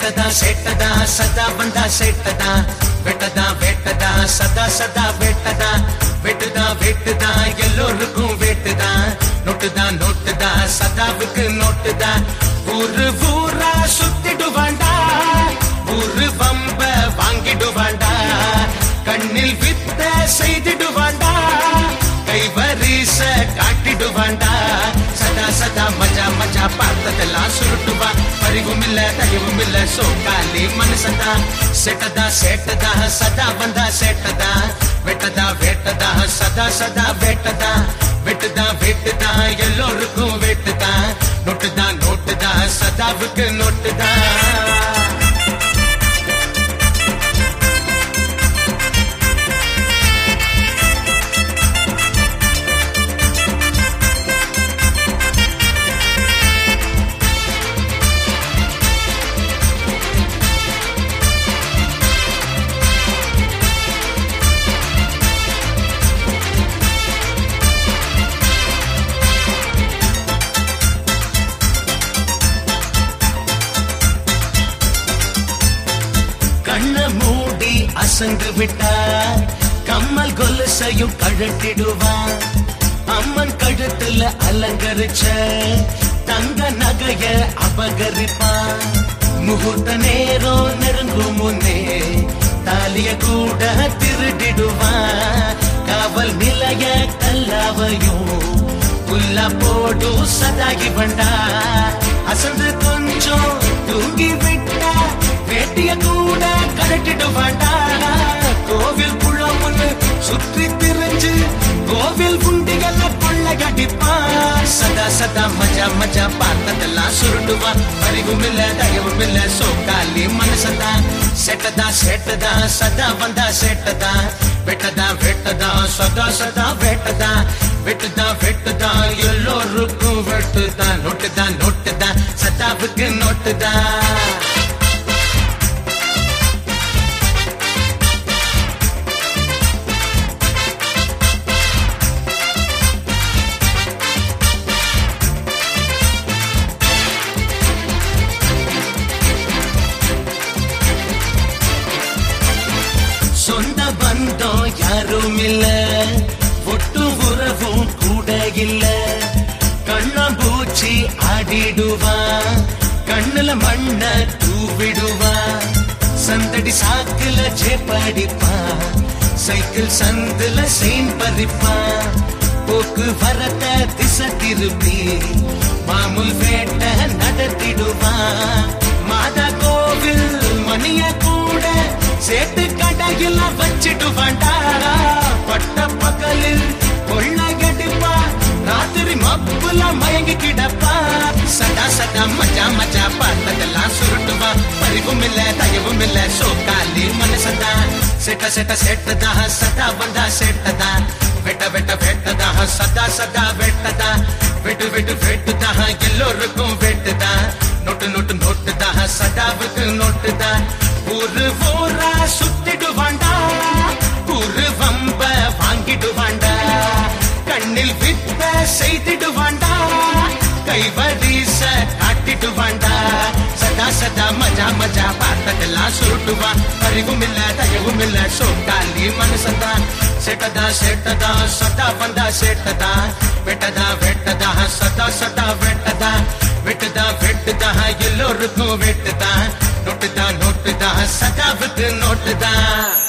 சேட்டதா சேட்டதா சதா வந்தா சேட்டதா வெட்டதா வேட்டதா சதா சதா வேட்டதா வெட்டுதா வெட்டுதா எல்லோருக்கும் வேட்டுதா நோட்டுதா நோட்டுதா சதாவுக்கு நோட்டுதா ஊரு ஊரா சுத்திடுவாண்டா ஊரு வம்ப வாங்கிடுவாண்டா கண்ணில் வித்த செய்திடுவாண்டா கைவரிச காட்டிடுவாண்டா சதா சதா மஜா மஜா பார்த்ததெல்லாம் சுருட்டுவா பறிவும் இல்ல தயவும் இல்ல சோக்காலி மனசதா செட்டதா சேட்டதா சதா வந்தா சேட்டதா வெட்டதா வேட்டதா சதா சதா வேட்டதா வெட்டுதா வெட்டுதா எல்லோருக்கும் வெட்டுதா நோட்டுதா நோட்டுதா சதாவுக்கு நோட்டுதா கண்ண மூடி அசந்து விட்டார் கம்மல் கொலுசையும் கழட்டிடுவான் அம்மன் கழுத்துல அலங்கரிச்ச தங்க நகைய அபகரிப்பான் முகூர்த்த நேரம் நெருங்கும் முன்னே தாலிய கூட திருடிடுவான் காவல் நிலைய கல்லாவையும் புல்லா போடு சதாகி வண்டா அசந்து கொஞ்சம் தூங்கி விட்டா வேட்டிய கூட கழட்டிடுவாண்டா கோவில் குழம்புன்னு சுற்றி திரிஞ்சு கோவில் குண்டிகள கொள்ளையடிப்பான் சதா சதா மஜா மஜா பார்த்ததெல்லாம் சுருட்டுவான் அறிவும் இல்ல தயவும் இல்ல சோக்காலி மனசதா செட்டதா செட்டதா சதா வந்தா செட்டதா வெட்டதா வெட்டதா சதா சதா வெட்டதா வெட்டுதா வெட்டுதா எல்லோருக்கும் வெட்டுதா நோட்டுதா நோட்டுதா சதாவுக்கு நோட்டுதா சொந்த பந்தம் யாரும் இல்ல ஒட்டு உறவும் கூட இல்ல கண்ணாம்பூச்சி ஆடிடுவான் கண்ணுல மண்ண தூவிடுவான் சந்தடி சாக்குல ஜேப்படிப்பான் சைக்கிள் சந்துல செயின் பறிப்பான் போக்கு வரத்த திசை திருப்பி மாமூல் வேட்ட நடத்திடுவான் மாதா கோவில் மணிய கூட சேட்டு கடையில் வச்சிட்டு வேண்டாரா பட்ட பகலில் கொள்ளகடிப்பா ராத்திரி மப்புல மயங்கி கிடப்பா சதா சதா மஜா மஜா பார்த்ததெல்லாம் சுருட்டுவா பறிவும் இல்ல தயவும் இல்ல சோக்காலி மனசதா செட்ட செட்ட செட்டதா சதா வந்தா செட்டதா வெட்ட வெட்ட வெட்டதா சதா சதா வெட்டதா வெட்டு வெட்டு வெட்டுதா எல்லோருக்கும் வெட்டுதா நோட்டு நோட்டு நோட்டுதா சதாவுக்கு நோட்டுதா ஒரு ஊரா சுத்திடுவாண்டா ஒரு வம்ப வாங்கிடுவாண்டா கண்ணில் வித்த செய்திடுவாண்டா கைவரிச காட்டிடுவாண்டா சதா சதா மஜா மஜா பார்த்ததெல்லாம் சுருட்டுவா அறிவும் இல்ல தயவும் இல்ல சோட்டாலி மனசதா செட்டதா செட்டதா சதா வந்தா செட்டதா வெட்டதா வெட்டதா சதா சதா வெட்டதா வெட்டுதா வெட்டுதா எல்லோருக்கும் வெட்டுதா நோட்டுதா நோட்டுதா சதாவுக்கு நோட்டுதா